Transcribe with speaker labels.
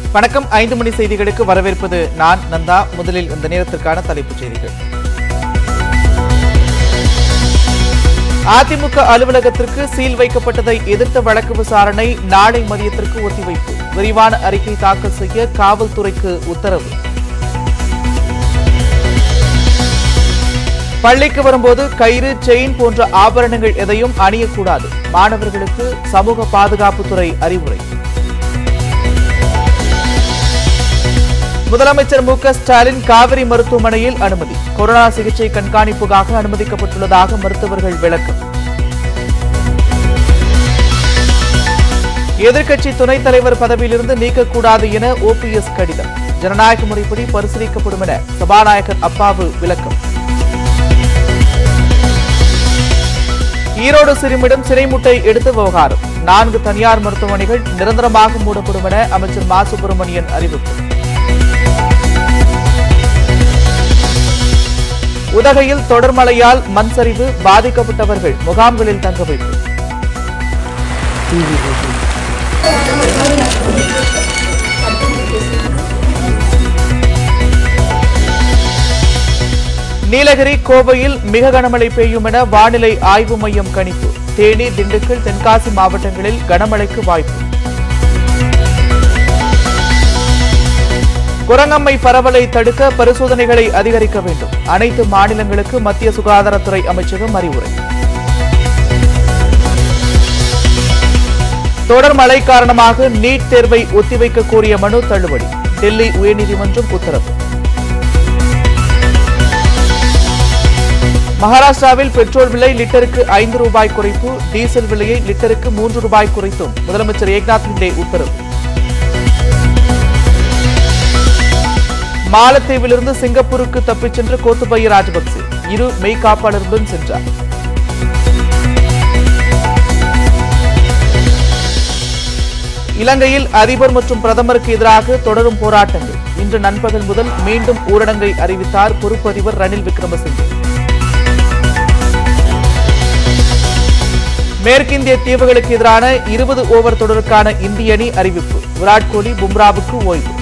Speaker 1: வணக்கம் ஐந்து மணி செய்திகளுக்கு வரவேற்பது நான் நந்தா முதலில் இந்த நேரத்திற்கான தலைப்புச் செய்திகள் அதிமுக அலுவலகத்திற்கு சீல் வைக்கப்பட்டதை எதிர்த்த வழக்கு விசாரணை நாளை மதியத்திற்கு ஒத்திவைப்பு விரிவான அறிக்கை தாக்கல் செய்ய காவல்துறைக்கு உத்தரவு பள்ளிக்கு வரும்போது கயிறு செயின் போன்ற ஆபரணங்கள் எதையும் அணியக்கூடாது மாணவர்களுக்கு சமூக பாதுகாப்புத்துறை அறிவுரை முதலமைச்சர் மு க ஸ்டாலின் காவிரி மருத்துவமனையில் அனுமதி கொரோனா சிகிச்சை கண்காணிப்புக்காக அனுமதிக்கப்பட்டுள்ளதாக மருத்துவர்கள் விளக்கம் எதிர்க்கட்சி துணைத் தலைவர் பதவியிலிருந்து நீக்கக்கூடாது என ஓபிஎஸ் கடிதம் ஜனநாயக முறைப்படி பரிசீலிக்கப்படும் என சபாநாயகர் அப்பாவு விளக்கம் ஈரோடு சிறுமிடம் சிறை முட்டை எடுத்த விவகாரம் நான்கு தனியார் மருத்துவமனைகள் நிரந்தரமாக மூடப்படும் என அமைச்சர் மா சுப்பிரமணியன் அறிவிப்பு உதகையில் தொடர் மழையால் மண் சரிவு பாதிக்கப்பட்டவர்கள் முகாம்களில் தங்க வைப்பு நீலகிரி கோவையில் மிக கனமழை பெய்யும் என வானிலை ஆய்வு மையம் கணிப்பு தேனி திண்டுக்கல் தென்காசி மாவட்டங்களில் கனமழைக்கு வாய்ப்பு குரங்கம்மை பரவலை தடுக்க பரிசோதனைகளை அதிகரிக்க வேண்டும் அனைத்து மாநிலங்களுக்கு மத்திய சுகாதாரத்துறை அமைச்சகம் அறிவுரை தொடர் மழை காரணமாக நீட் தேர்வை ஒத்திவைக்க கோரிய மனு தள்ளுபடி டெல்லி உயர்நீதிமன்றம் உத்தரவு மகாராஷ்டிராவில் பெட்ரோல் விலை லிட்டருக்கு ஐந்து ரூபாய் குறைப்பு டீசல் விலையை லிட்டருக்கு மூன்று ரூபாய் குறைத்தும் முதலமைச்சர் ஏக்நாத் சிண்டே உத்தரவு மாலத்தீவிலிருந்து சிங்கப்பூருக்கு தப்பிச் சென்ற கோத்தபய ராஜபக்சே இரு மெய் காப்பாளர்களுடன் சென்றார் இலங்கையில் அதிபர் மற்றும் பிரதமருக்கு எதிராக தொடரும் போராட்டங்கள் இன்று நண்பகல் முதல் மீண்டும் ஊரடங்கை அறிவித்தார் பொறுப்பு அதிபர் ரணில் விக்ரமசிங்கே மேற்கிந்திய தீவுகளுக்கு எதிரான இருபது ஓவர் தொடருக்கான இந்திய அணி அறிவிப்பு விராட் கோலி பும்ராவுக்கு ஓய்வு